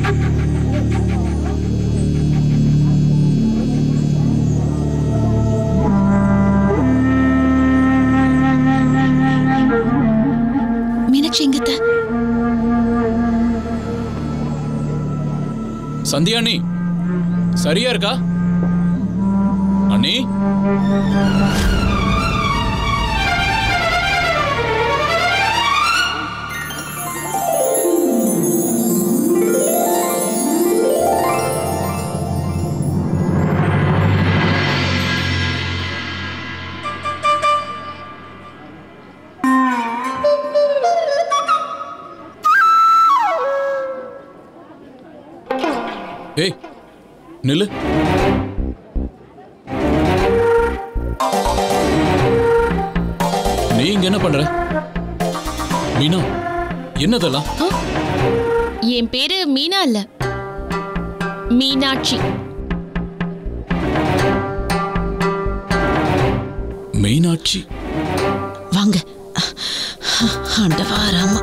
மீனாட்சி எங்கத்த சந்தியா அண்ணி சரியா இருக்கா அண்ணி ஏய் நில்லு நீ இங்க என்ன பண்ற மீனா என்னதெல்லாம் என் பேரு மீனா இல்ல மீனாட்சி மீனாட்சி வாங்க ஆண்டவா ராமா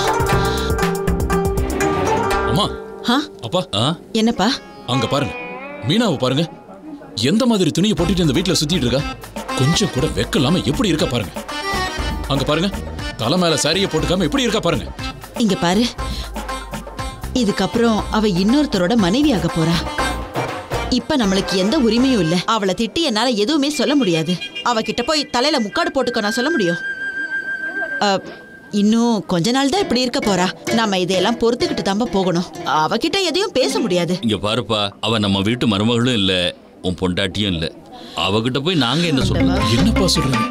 அம்மா ஆ அப்பா ஆ என்னப்பா அங்க பாருங்க மீனாவை பாருங்க எந்த மாதிரி துணியை போட்டுட்டு இந்த வீட்ல சுத்திட்டு இருக்கா கொஞ்சம் கூட வெக்கலாம எப்படி இருக்கா பாருங்க அங்க பாருங்க தலை மேல சாரியை போட்டுக்காம எப்படி இருக்கா பாருங்க இங்க பாரு இதுக்கப்புறம் அவ இன்னொருத்தரோட மனைவியாக போறா இப்ப நம்மளுக்கு எந்த உரிமையும் இல்ல அவளை திட்டி என்னால எதுவுமே சொல்ல முடியாது அவகிட்ட போய் தலையில முக்காடு போட்டுக்க நான் சொல்ல முடியும் அ, இன்னும் கொஞ்ச நாள் தான் இப்படி இருக்க போறா நாம இதையெல்லாம் பொறுத்துக்கிட்டு தாம்ப போகணும் அவகிட்ட எதையும் பேச முடியாது இங்க பாருப்பா அவ நம்ம வீட்டு மருமகளும் இல்ல உன் பொண்டாட்டியும் இல்ல அவகிட்ட போய் நாங்க என்ன சொல்றோம் என்னப்பா சொல்றீங்க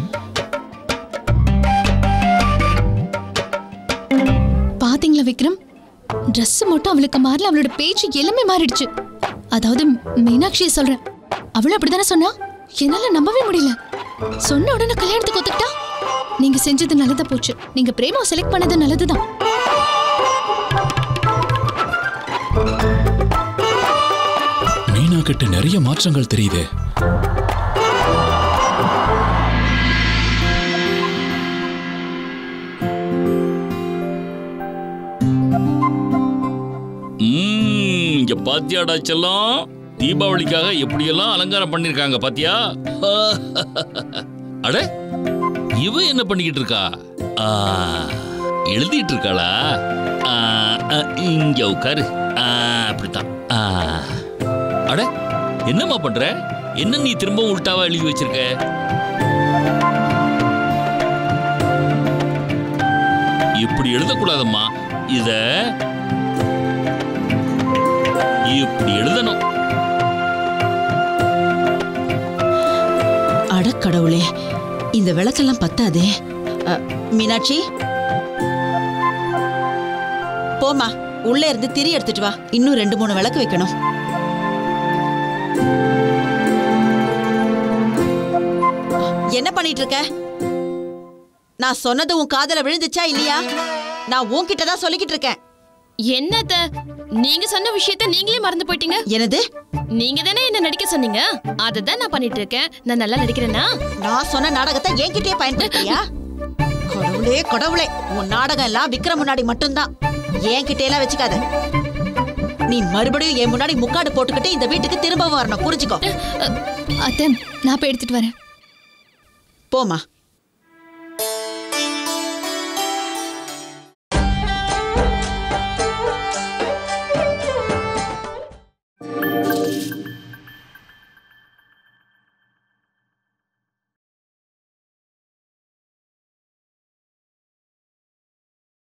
பாத்தீங்களா விக்ரம் Dress மட்டும் அவளுக்கு மாறல அவளோட பேச்சு எல்லாமே மாறிடுச்சு அதாவது மீனாட்சியை சொல்றேன் அவளும் அப்படிதானே சொன்னா என்னால நம்பவே முடியல சொன்ன உடனே கல்யாணத்துக்கு ஒத்துக்கிட்டா நீங்க செஞ்சது நல்லதா போச்சு நீங்க பிரேமாவை செலக்ட் பண்ணது நல்லதுதான் மீனா கிட்ட நிறைய மாற்றங்கள் தெரியுதே ம், இங்க பாத்தியாடா செல்லம் தீபாவளிக்காக எப்படியெல்லாம் அலங்காரம் பண்ணிருக்காங்க பாத்தியா அட இவ என்ன பண்ணிக்கிட்டு இருக்கா ஆ, எழுதிட்டு இருக்காளா ஆ, ஆ, இங்க உட்காரு ஆ, அப்படித்தான் ஆ. அட என்னம்மா பண்ற என்ன நீ திரும்ப உள்டாவா எழுதி வச்சிருக்க இப்படி எழுதக்கூடாதம்மா இத இப்படி எழுதணும் அடக்கடவுளே இந்த விளக்கெல்லாம் பத்தாதே அ, மீனாட்சி போமா உள்ள இருந்து திரி எடுத்துட்டு வா இன்னும் ரெண்டு மூணு விளக்கு வைக்கணும் என்ன பண்ணிட்டு இருக்க நான் சொன்னது உன் காதல விழுந்துச்சா இல்லையா நான் உன்கிட்ட தான் சொல்லிக்கிட்டு இருக்கேன் என்னத்த நீங்க சொன்ன விஷயத்த நீங்களே மறந்து போயிட்டீங்க எனது நீங்க தானே என்ன நடிக்க சொன்னீங்க அதுதான் நான் பண்ணிட்டு இருக்கேன் நான் நல்லா நடிக்கிறேனா நான் சொன்ன நாடகத்தை என்கிட்டயே பயன்படுத்துறியா கடவுளே கடவுளே உன் நாடகம் எல்லாம் விக்ரம் முன்னாடி மட்டும்தான் என்கிட்ட எல்லாம் வச்சுக்காத நீ மறுபடியும் என் முன்னாடி முக்காடு போட்டுக்கிட்டு இந்த வீட்டுக்கு திரும்ப வரணும் புரிஞ்சுக்கோ அத்தை நான் போய் எடுத்துட்டு வரேன் போமா